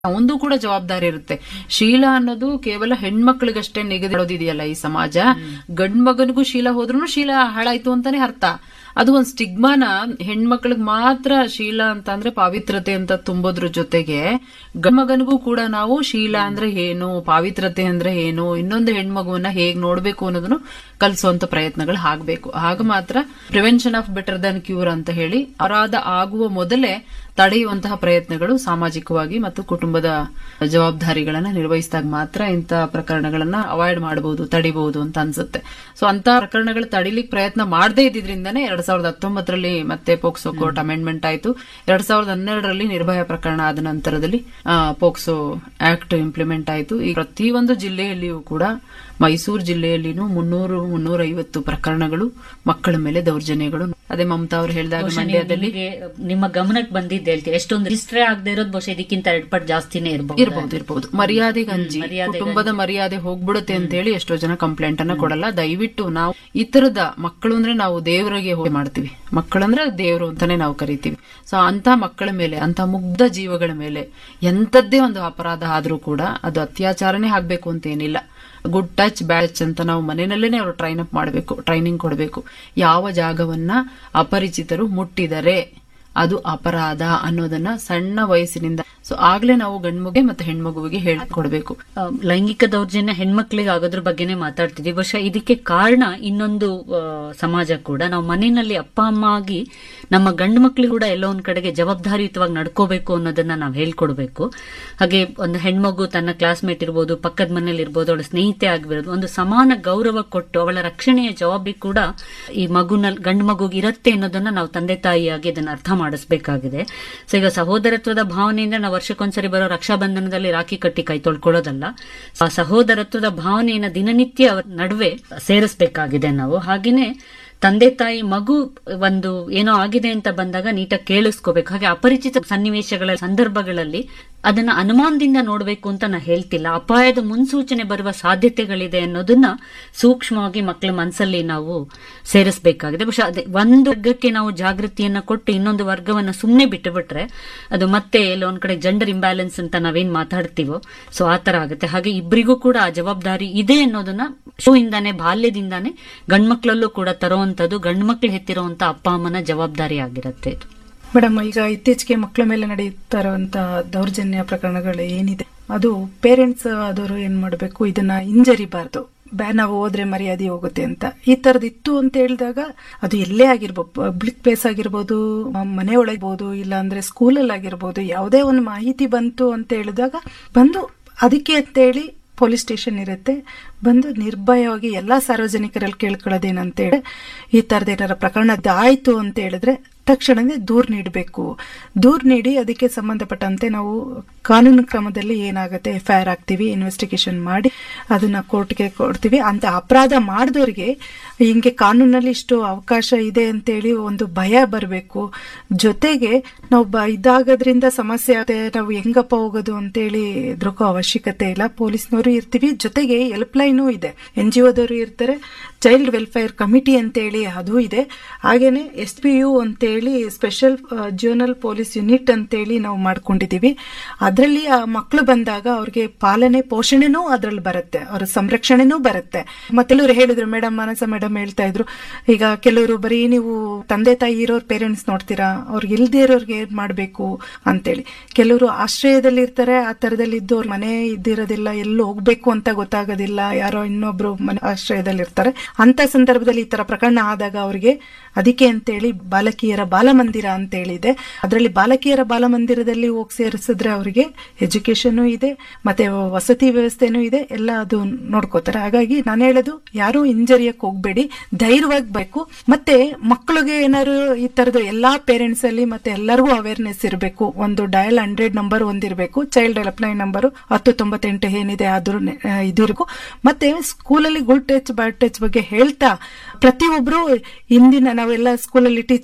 ಒಂದು ಕೂಡ ಜವಾಬ್ದಾರಿ ಇರುತ್ತೆ ಶೀಲ ಅನ್ನೋದು ಕೇವಲ ಹೆಣ್ಮಕ್ಳಿಗಷ್ಟೇ ನಿಗದಿದೆಯಲ್ಲ ಈ ಸಮಾಜ ಗಂಡ್ ಮಗನಿಗೂ ಶೀಲ ಹೋದ್ರೂ ಶೀಲ ಹಾಳಾಯ್ತು ಅಂತಾನೆ ಅರ್ಥ ಅದು ಒಂದ್ ಸ್ಟಿಗ್ಮಾನ ಹೆಣ್ಮಕ್ಳಿಗೆ ಮಾತ್ರ ಶೀಲ ಅಂತ ಅಂದ್ರೆ ಪಾವಿತ್ರತೆ ಅಂತ ತುಂಬೋದ್ರ ಜೊತೆಗೆ ಗಂಡ್ ಮಗನಿಗೂ ಕೂಡ ನಾವು ಶೀಲ ಅಂದ್ರೆ ಏನು ಪಾವಿತ್ರತೆ ಅಂದ್ರೆ ಏನು ಇನ್ನೊಂದು ಹೆಣ್ಮಗುವನ್ನ ಹೇಗ್ ನೋಡ್ಬೇಕು ಅನ್ನೋದನ್ನು ಕಲಿಸುವಂತ ಪ್ರಯತ್ನಗಳು ಆಗ್ಬೇಕು ಆಗ ಮಾತ್ರ prevention of better than cure ಅಂತ ಹೇಳಿ ಅಪರಾಧ ಆಗುವ ಮೊದಲೇ ತಡೆಯುವಂತಹ ಪ್ರಯತ್ನಗಳು ಸಾಮಾಜಿಕವಾಗಿ ಮತ್ತು ಕುಟುಂಬದ ಜವಾಬ್ದಾರಿಗಳನ್ನ ನಿರ್ವಹಿಸಿದಾಗ ಮಾತ್ರ ಇಂಥ ಪ್ರಕರಣಗಳನ್ನ ಅವಾಯ್ಡ್ ಮಾಡಬಹುದು ತಡಿಬಹುದು ಅಂತ ಅನ್ಸುತ್ತೆ ಸೊ ಅಂತ ಪ್ರಕರಣಗಳು ತಡಿಲಿಕ್ಕೆ ಪ್ರಯತ್ನ ಮಾಡದೇ ಇದ್ದಿದ್ರಿಂದನೇ ಎರಡ್ ಸಾವಿರದ ಹತ್ತೊಂಬತ್ತರಲ್ಲಿ ಮತ್ತೆ ಪೋಕ್ಸೋ ಕೋರ್ಟ್ ಅಮೆಂಡ್ಮೆಂಟ್ ಆಯ್ತು ಎರಡ್ ಸಾವಿರದ ಹನ್ನೆರಡರಲ್ಲಿ ನಿರ್ಭಯ ಪ್ರಕರಣ ಆದ ನಂತರದಲ್ಲಿ ಆ, ಪೋಕ್ಸೋ ಆಕ್ಟ್ ಇಂಪ್ಲಿಮೆಂಟ್ ಆಯ್ತು ಈ ಪ್ರತಿಯೊಂದು ಜಿಲ್ಲೆಯಲ್ಲಿಯೂ ಕೂಡ ಮೈಸೂರು ಜಿಲ್ಲೆಯಲ್ಲಿನೂ ಮುನ್ನೂರು ಮುನ್ನೂರ ಐವತ್ತು ಪ್ರಕರಣಗಳು ಮಕ್ಕಳ ಮೇಲೆ ದೌರ್ಜನ್ಯಗಳು ಅದೇ ಮಮತಾ ಅವರು ಹೇಳಿದಾಗ ಬಹುಶಃ ಮಂಡ್ಯದಲ್ಲಿ ನಿಮಗೆ ನಿಮ್ಮ ಗಮನಕ್ಕೆ ಬಂದಿದ್ದು ಹೇಳ್ತೀವಿ ಎಷ್ಟೊಂದು ರಿಜಿಸ್ಟ್ರೇ ಆಗದೆ ಇರೋದು ಬಹುಶಃ ಇದಕ್ಕಿಂತ ಎರಡು ಪಟ್ಟು ಜಾಸ್ತಿನೇ ಇರಬಹುದು ಇರ್ಬೋದು ಇರ್ಬೋದು ಮರ್ಯಾದೆ ಗಂಜಿ ಮರ್ಯಾದೆ ಕುಟುಂಬದ ಮರ್ಯಾದೆ ಹೋಗ್ಬಿಡುತ್ತೆ ಅಂತ ಹೇಳಿ ಎಷ್ಟೋ ಜನ ಕಂಪ್ಲೇಂಟ್ ಅನ್ನ ಕೊಡಲ್ಲ ದಯವಿಟ್ಟು ನಾವು ಈ ತರದ ಮಕ್ಕಳು ಅಂದ್ರೆ ನಾವು ದೇವರಿಗೆ ಹೋಗಿ ಮಾಡ್ತೀವಿ ಮಕ್ಕಳಂದ್ರೆ ದೇವರು ಅಂತಾನೆ ನಾವು ಕರಿತೀವಿ ಸೊ ಅಂತ ಮಕ್ಕಳ ಮೇಲೆ ಅಂತ ಮುಗ್ಧ ಜೀವಗಳ ಮೇಲೆ ಎಂತದ್ದೇ ಒಂದು ಅಪರಾಧ ಆದ್ರೂ ಕೂಡ ಅದು ಅತ್ಯಾಚಾರನೇ ಆಗ್ಬೇಕು ಅಂತ ಏನಿಲ್ಲ ಗುಡ್ ಟಚ್ ಬ್ಯಾಡ್ ಟಚ್ ಅಂತ ನಾವು ಮನೆಯಲ್ಲೇನೆ ಅವರು ಟ್ರೈನ್ ಅಪ್ ಮಾಡಬೇಕು ಟ್ರೈನಿಂಗ್ ಕೊಡಬೇಕು ಯಾವ ಜಾಗವನ್ನ ಅಪರಿಚಿತರು ಮುಟ್ಟಿದರೆ ಅದು ಅಪರಾಧ ಅನ್ನೋದನ್ನ ಸಣ್ಣ ವಯಸ್ಸಿನಿಂದ ಸೊ ಆಗ್ಲೇ ನಾವು ಗಂಡ್ಮಗುಗೆ ಮತ್ತೆ ಹೆಣ್ಮಗುವಿಗೆ ಹೇಳ್ಕೊಡ್ಬೇಕು ಆ, ಲೈಂಗಿಕ ದೌರ್ಜನ್ಯ ಹೆಣ್ಮಕ್ಳಿಗೆ ಆಗೋದ್ರ ಬಗ್ಗೆನೇ ಮಾತಾಡ್ತಿದ್ವಿ ಬಹುಶಃ ಇದಕ್ಕೆ ಕಾರಣ ಇನ್ನೊಂದು ಆ, ಸಮಾಜ ಕೂಡ ನಾವು ಮನೆಯಲ್ಲಿ ಅಪ್ಪ ಅಮ್ಮ ಆಗಿ ನಮ್ಮ ಗಂಡು ಮಕ್ಳಿಗೆ ಕೂಡ ಎಲ್ಲೋ ಒಂದ್ ಕಡೆಗೆ ಜವಾಬ್ದಾರಿಯುತವಾಗಿ ನಡ್ಕೋಬೇಕು ಅನ್ನೋದನ್ನ ನಾವು ಹೇಳ್ಕೊಡ್ಬೇಕು ಹಾಗೆ ಒಂದು ಹೆಣ್ಮಗು ತನ್ನ ಕ್ಲಾಸ್ಮೇಟ್ ಇರ್ಬೋದು ಪಕ್ಕದ ಮನೇಲಿ ಇರ್ಬೋದು ಅವಳ ಸ್ನೇಹಿತೆ ಆಗಿರೋದು ಒಂದು ಸಮಾನ ಗೌರವ ಕೊಟ್ಟು ಅವಳ ರಕ್ಷಣೆಯ ಜವಾಬ್ದಾರಿ ಕೂಡ ಈ ಮಗುನಲ್ಲಿ ಗಂಡು ಮಗುಗೆ ಇರುತ್ತೆ ಅನ್ನೋದನ್ನ ನಾವು ತಂದೆ ತಾಯಿಯಾಗಿ ಅದನ್ನ ಅರ್ಥ ಮಾಡಿಸ್ಬೇಕಾಗಿದೆ ಸೊ ಈಗ ಸಹೋದರತ್ವದ ಭಾವನೆಯಿಂದ ನಾವು ವರ್ಷಕ್ಕೊಂದ್ಸರಿ ಬರೋ ರಕ್ಷಾಬಂಧನದಲ್ಲಿ ರಾಖಿ ಕಟ್ಟಿ ಕೈ ತೊಳ್ಕೊಳ್ಳೋದಲ್ಲ ಆ ಸಹೋದರತ್ವದ ಭಾವನೆಯನ್ನ ದಿನನಿತ್ಯ ಅವರ ನಡುವೆ ಸೇರಿಸಬೇಕಾಗಿದೆ ನಾವು ಹಾಗೇನೆ ತಂದೆ ತಾಯಿ ಮಗು ಒಂದು ಏನೋ ಆಗಿದೆ ಅಂತ ಬಂದಾಗ ನೀಟಾಗಿ ಕೇಳಿಸ್ಕೋಬೇಕು ಹಾಗೆ ಅಪರಿಚಿತ ಸನ್ನಿವೇಶಗಳ ಸಂದರ್ಭಗಳಲ್ಲಿ ಅದನ್ನ ಅನುಮಾನದಿಂದ ನೋಡಬೇಕು ಅಂತ ನಾ ಹೇಳ್ತಿಲ್ಲ ಅಪಾಯದ ಮುನ್ಸೂಚನೆ ಬರುವ ಸಾಧ್ಯತೆಗಳಿದೆ ಅನ್ನೋದನ್ನ ಸೂಕ್ಷ್ಮವಾಗಿ ಮಕ್ಕಳ ಮನಸ್ಸಲ್ಲಿ ನಾವು ಸೇರಿಸಬೇಕಾಗಿದೆ ಬಹುಶಃ ಅದೇ ಒಂದು ವರ್ಗಕ್ಕೆ ನಾವು ಜಾಗೃತಿಯನ್ನ ಕೊಟ್ಟು ಇನ್ನೊಂದು ವರ್ಗವನ್ನ ಸುಮ್ಮನೆ ಬಿಟ್ಟು ಬಿಟ್ರೆ ಅದು ಮತ್ತೆ ಎಲ್ಲೋ ಒಂದ್ ಕಡೆ ಜೆಂಡರ್ ಇಂಬ್ಯಾಲೆನ್ಸ್ ಅಂತ ನಾವೇನ್ ಮಾತಾಡ್ತೀವೋ ಸೊ ಆ ತರ ಆಗುತ್ತೆ ಹಾಗೆ ಇಬ್ಬರಿಗೂ ಕೂಡ ಆ ಜವಾಬ್ದಾರಿ ಇದೆ ಅನ್ನೋದನ್ನ ಶಿಶುವಿಂದಾನೆ ಬಾಲ್ಯದಿಂದಾನೆ ಗಂಡ್ಮಕ್ಳಲ್ಲೂ ಕೂಡ ತರುವಂತದ್ದು ಗಂಡ್ಮಕ್ಳು ಹೆತ್ತಿರುವಂತ ಅಪ್ಪ ಅಮ್ಮನ ಜವಾಬ್ದಾರಿ ಆಗಿರುತ್ತೆ ಇದು ಮೇಡಮ್ ಈಗ ಇತ್ತೀಚೆಗೆ ಮಕ್ಕಳ ಮೇಲೆ ನಡೀತಾ ಇರುವಂತ ದೌರ್ಜನ್ಯ ಪ್ರಕರಣಗಳು ಏನಿದೆ ಅದು ಪೇರೆಂಟ್ಸ್ ಆದವರು ಏನ್ ಮಾಡಬೇಕು ಇದನ್ನ ಹಿಂಜರಿಬಾರ್ದು ಬ್ಯಾ ನಾವು ಹೋದ್ರೆ ಮರ್ಯಾದೆ ಹೋಗುತ್ತೆ ಅಂತ ಈ ತರದ್ ಇತ್ತು ಅಂತ ಹೇಳಿದಾಗ ಅದು ಎಲ್ಲೇ ಆಗಿರ್ಬೋದು ಪಬ್ಲಿಕ್ ಪ್ಲೇಸ್ ಆಗಿರ್ಬೋದು ಮನೆ ಒಳಗಿರ್ಬೋದು ಇಲ್ಲ ಅಂದ್ರೆ ಸ್ಕೂಲಲ್ಲಿ ಆಗಿರ್ಬೋದು ಯಾವುದೇ ಒಂದು ಮಾಹಿತಿ ಬಂತು ಅಂತ ಹೇಳಿದಾಗ ಬಂದು ಅದಕ್ಕೆ ಅಂತೇಳಿ ಪೊಲೀಸ್ ಸ್ಟೇಷನ್ ಇರುತ್ತೆ ಬಂದು ನಿರ್ಭಯವಾಗಿ ಎಲ್ಲಾ ಸಾರ್ವಜನಿಕರಲ್ಲಿ ಕೇಳ್ಕೊಳ್ಳೋದೇನಂತೇಳಿ ಈ ತರದ ಏನಾರ ಪ್ರಕರಣ ಆಯ್ತು ಅಂತ ಹೇಳಿದ್ರೆ ತಕ್ಷಣವೇ ದೂರ್ ನೀಡಬೇಕು ದೂರ್ ನೀಡಿ ಅದಕ್ಕೆ ಸಂಬಂಧಪಟ್ಟಂತೆ ನಾವು ಕಾನೂನು ಕ್ರಮದಲ್ಲಿ ಏನಾಗುತ್ತೆ ಎಫ್ ಐ ಆರ್ ಹಾಕ್ತಿವಿ ಇನ್ವೆಸ್ಟಿಗೇಷನ್ ಮಾಡಿ ಅದನ್ನ ಕೋರ್ಟ್ಗೆ ಕೊಡ್ತೀವಿ ಅಂತ ಅಪರಾಧ ಮಾಡಿದವ್ರಿಗೆ ಹಿಂಗೆ ಕಾನೂನಲ್ಲಿ ಇಷ್ಟು ಅವಕಾಶ ಇದೆ ಅಂತೇಳಿ ಒಂದು ಭಯ ಬರಬೇಕು ಜೊತೆಗೆ ನಾವು ಬ- ಇದಾಗೋದ್ರಿಂದ ಸಮಸ್ಯೆ ಆಗುತ್ತೆ ನಾವು ಹೆಂಗಪ್ಪ ಹೋಗೋದು ಅಂತೇಳಿ ಹೆದರ್ಕೋ ಅವಶ್ಯಕತೆ ಇಲ್ಲ ಪೊಲೀಸ್ನವರು ಇರ್ತೀವಿ ಜೊತೆಗೆ ಹೆಲ್ಪ್ ಲೈನು ಇದೆ ಎನ್ ಜಿ ಒದವರು ಇರ್ತಾರೆ ಚೈಲ್ಡ್ ವೆಲ್ಫೇರ್ ಕಮಿಟಿ ಅಂತೇಳಿ ಅದು ಇದೆ ಹಾಗೇನೆ ಎಸ್ ಪಿ ಯು ಅಂತೇಳಿ ಸ್ಪೆಷಲ್ ಜೋನಲ್ ಪೊಲೀಸ್ ಯೂನಿಟ್ ಅಂತೇಳಿ ನಾವು ಮಾಡ್ಕೊಂಡಿದೀವಿ ಅದರಲ್ಲಿ ಆ ಮಕ್ಕಳು ಬಂದಾಗ ಅವ್ರಿಗೆ ಪಾಲನೆ ಪೋಷಣೆನೂ ಅದ್ರಲ್ಲಿ ಬರುತ್ತೆ ಅವ್ರ ಸಂರಕ್ಷಣೆನೂ ಬರುತ್ತೆ ಮತ್ತೆಲ್ಲರೂ ಹೇಳಿದ್ರು ಮೇಡಮ್ ಮಾನಸ ಮೇಡಮ್ ಹೇಳ್ತಾ ಇದ್ರು ಈಗ ಕೆಲವರು ಬರೀ ನೀವು ತಂದೆ ತಾಯಿ ಇರೋರ್ ಪೇರೆಂಟ್ಸ್ ನೋಡ್ತೀರಾ ಅವ್ರಿಗೆ ಇಲ್ದೇ ಇರೋರ್ಗೆ ಏನ್ ಮಾಡ್ಬೇಕು ಅಂತೇಳಿ ಕೆಲವರು ಆಶ್ರಯದಲ್ಲಿ ಇರ್ತಾರೆ ಆ ತರದಲ್ಲಿ ಇದ್ದು ಅವ್ರ ಮನೆ ಇದ್ದಿರೋದಿಲ್ಲ ಎಲ್ಲೂ ಹೋಗ್ಬೇಕು ಅಂತ ಗೊತ್ತಾಗೋದಿಲ್ಲ ಯಾರೋ ಇನ್ನೊಬ್ರು ಮನೆ ಆಶ್ರಯದಲ್ಲಿ ಇರ್ತಾರೆ ಅಂತ ಸಂದರ್ಭದಲ್ಲಿ ಈ ತರ ಪ್ರಕರಣ ಆದಾಗ ಅವ್ರಿಗೆ ಅದಕ್ಕೆ ಅಂತೇಳಿ ಬಾಲಕಿಯರ ಬಾಲಮಂದಿರ ಅಂತ ಹೇಳಿದೆ ಅದರಲ್ಲಿ ಬಾಲಕಿಯರ ಬಾಲಮಂದಿರದಲ್ಲಿ ಹೋಗಿ ಸೇರಿಸಿದ್ರೆ ಅವರಿಗೆ ಎಜುಕೇಶನ್ ಇದೆ ಮತ್ತೆ ವಸತಿ ವ್ಯವಸ್ಥೆನೂ ಇದೆ ಎಲ್ಲ ಅದು ನೋಡ್ಕೋತಾರೆ ಹಾಗಾಗಿ ನಾನು ಹೇಳೋದು ಯಾರು ಇಂಜರಿಯಕ್ ಹೋಗ್ಬೇಡಿ ಧೈರ್ಯವಾಗಿ ಬೇಕು ಮತ್ತೆ ಮಕ್ಕಳಿಗೆ ಏನಾದ್ರು ಈ ತರದ ಎಲ್ಲಾ ಪೇರೆಂಟ್ಸ್ ಅಲ್ಲಿ ಮತ್ತೆ ಎಲ್ಲರಿಗೂ ಅವೇರ್ನೆಸ್ ಇರಬೇಕು ಒಂದು ಡಯಲ್ ಹಂಡ್ರೆಡ್ ನಂಬರ್ ಒಂದಿರಬೇಕು ಚೈಲ್ಡ್ ಡೆವಲಪ್ಲೈನ್ ನಂಬರ್ ಹತ್ತು ತೊಂಬತ್ತೆಂಟು ಏನಿದೆ ಆದ್ರೂ ಇದಿರ್ಬೇಕು ಮತ್ತೆ ಸ್ಕೂಲಲ್ಲಿ ಗುಡ್ ಟಚ್ ಬ್ಯಾಡ್ ಟಚ್ ಬಗ್ಗೆ ಹೇಳ್ತಾ ಪ್ರತಿಯೊಬ್ರು ಇಂದಿನ ನಾವೆಲ್ಲ ಸ್ಕೂಲಲ್ಲಿ ಟೀಚರ್ಸ್ ಎಲ್ಲ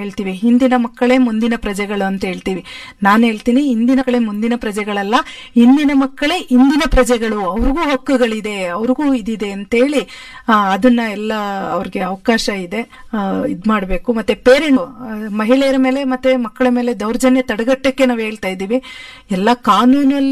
ಹೇಳ್ತೀವಿ ಹಿಂದಿನ ಮಕ್ಕಳೇ ಮುಂದಿನ ಪ್ರಜೆಗಳು ಅಂತ ಹೇಳ್ತೀವಿ ನಾನು ಹೇಳ್ತೀನಿ ಇಂದಿನ ಮಕ್ಕಳೇ ಮುಂದಿನ ಪ್ರಜೆಗಳಲ್ಲ ಇಂದಿನ ಮಕ್ಕಳೇ ಇಂದಿನ ಪ್ರಜೆಗಳು ಅವ್ರಿಗೂ ಹಕ್ಕುಗಳಿದೆ ಅವ್ರಿಗೂ ಇದಿದೆ ಅಂತೇಳಿ ಆ, ಅದನ್ನ ಎಲ್ಲ ಅವ್ರಿಗೆ ಅವಕಾಶ ಇದೆ ಆ, ಇದ್ ಮಾಡ್ಬೇಕು ಮತ್ತೆ ಪೇರೆಂಟ್ ಮಹಿಳೆಯರ ಮೇಲೆ ಮತ್ತೆ ಮಕ್ಕಳ ಮೇಲೆ ದೌರ್ಜನ್ಯ ತಡೆಗಟ್ಟಕ್ಕೆ ನಾವು ಹೇಳ್ತಾ ಇದ್ದೀವಿ ಎಲ್ಲ ಕಾನೂನಲ್ಲಿ